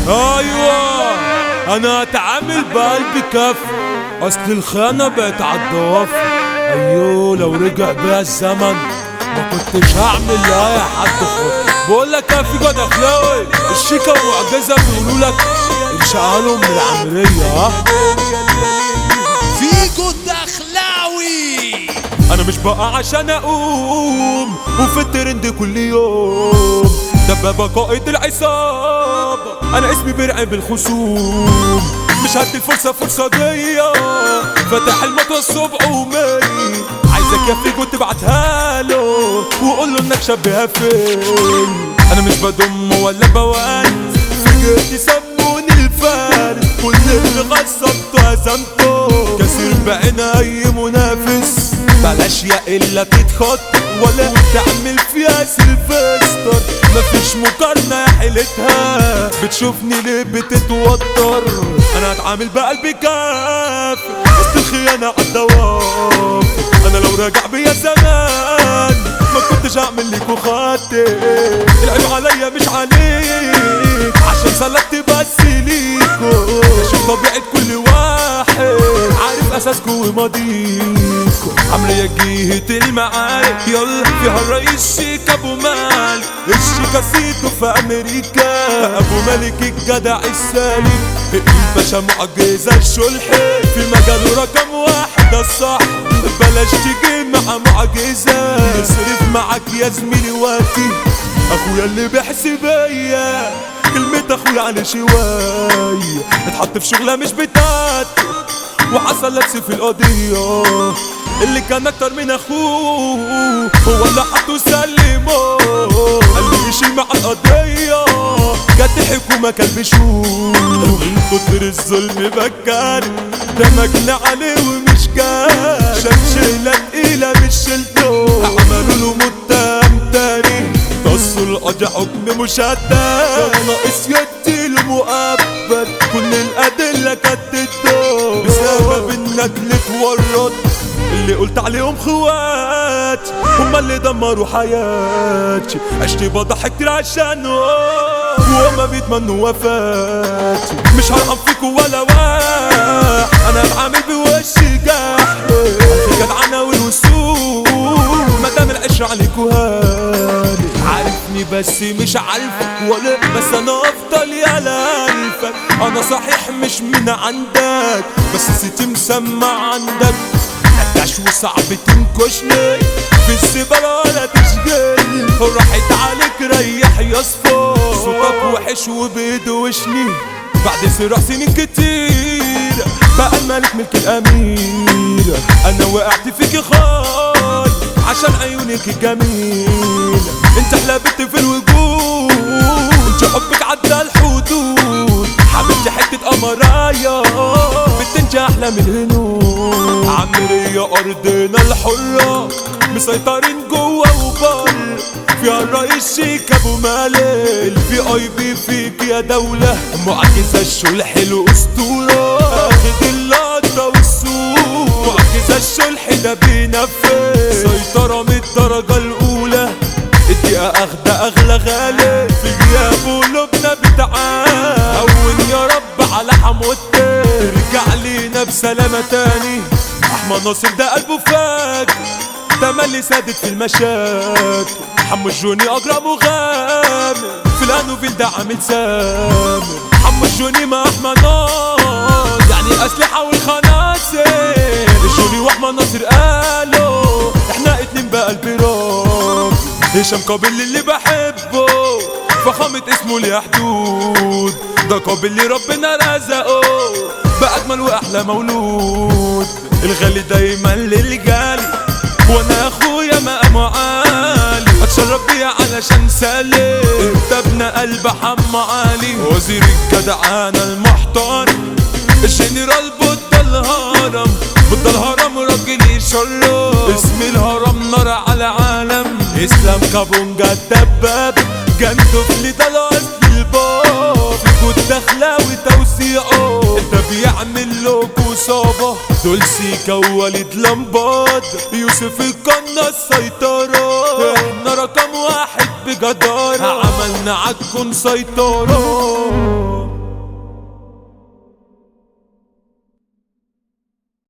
ايوه انا هتعامل بقلبي كف اصل الخيانة بقت عالضوافر ايوه لو رجع بيها الزمن ما كنتش هعمل لاي حد خط بقول لك يا في جد اخلاوي الشيكة معجزة بيقولوا لك انشغلهم من العمرية ها فيجو الدخلاوي انا مش بقى عشان اقوم وفي الترند كل يوم دبابة قائد العصابة انا اسمي برعب الخصوم مش هدي الفرصة فرصة ديا فتح المطوة الصبح ومي عايزك يا فيجو تبعتها له وقول له انك شبهها فين انا مش بضم ولا بوان فكرتي سموني الفارس كل اللي غصبته هزمته كسر بعين اي منافس بلاش يا الا تتخط ولا تعمل فيها سيلفستر مفيش مقارنة يا حيلتها بتشوفني ليه بتتوتر انا هتعامل بقلبي كاف وسط الخيانة عالدوام انا لو راجع بيا زمان ما كنتش هعمل ليك وخاطر العيب عليا مش عليك عشان سلكت بس ليكو شوف طبيعة كل واحد عارف اساسكو وماضيكو عاملة جهة المعارك يلا فيها الرئيس شيك ابو مالك الشيكا سيتو في امريكا ابو مالك الجدع السالك الباشا معجزة الشلح في مجاله رقم واحد الصح بلاش تيجي مع معجزة يصرف معاك يا زميلي وقتي اخويا اللي بيحسب بيا كلمة اخويا على شوية اتحط في شغلة مش بتاعته وحصل لبس في القضية اللي كان اكتر من اخوه هو اللي حطه سلمه قال لي يشيل مع القضية جت حكومة كلبشوه من كتر الظلم بكاني دمجنا عليه ومش جاري شال شيلة تقيلة مش شلته عملوا له متهم تاني قصوا القضية حكم مشدد كان ناقص يديله مؤبد كل الأدلة كانت ضده بسبب انك اللي اتورط اللي قلت عليهم خوات هما اللي دمروا حياتي عشت بضحك كتير عشانه وهما بيتمنوا وفاتي مش هرحم فيكوا ولا واحد انا بعمل بوشي جاح جدعانة والوسوق مادام العشرة عليكوا هاني عارفني بس مش عارفك ولا بس انا افضل يا لالفك انا صحيح مش من عندك بس سيتي مسمع عندك نكش وصعب تنكشني في الزبالة ولا تشغلني راحت عليك ريح يا صفار صوتك وحش وبيدوشني بعد صراع سنين كتير بقى الملك ملك الامير انا وقعت فيك خال عشان عيونك الجميل انت احلى بنت في الوجود انت حبك عدى الحدود حبيبتي حتة قمرايا بنت انت احلى من الهنود عمرية ارضنا الحرة مسيطرين جوا وبر فيها الرئيس شيك ابو مالك الفي اي بي فيك يا دولة معجزة الشلح الاسطورة اخد اللقطة والسوق معجزة الشلح ده بينفذ سيطرة من الدرجة الاولى الدقيقة اخدة اغلى غالي في غياب قلوبنا بتعال هون يا رب على حموتي رجع لينا بسلامة تاني احمد ناصر ده قلبه فاك تملي سادت في المشاكل حمو الجوني اجرام وغامر في الانوفيل ده عامل سامر حمو الجوني مع احمد ناصر يعني اسلحه والخناصر الجوني واحمد ناصر قالوا احنا اتنين بقلب راجل هشام قابل اللي بحبه فخامة اسمه ليه حدود ده قابل اللي ربنا رزقه بأجمل وأحلى مولود الغالي دايما للجالي وانا يا اخويا مقام عالي اتشرف بيا علشان سالي انت ابن قلب حم علي وزير الجدعانة المحترم الجنرال بودا الهرم بودا الهرم راجل يشرف اسم الهرم نار على عالم اسلام كابونجا الدباب جنده في ده الاصل الباب فيكو الدخلاوي توسيعه انت بيعمل له كوسابة دول سيكا ووليد لمباد يوسف القنا السيطرة احنا رقم واحد بجدارة عملنا عالكون سيطرة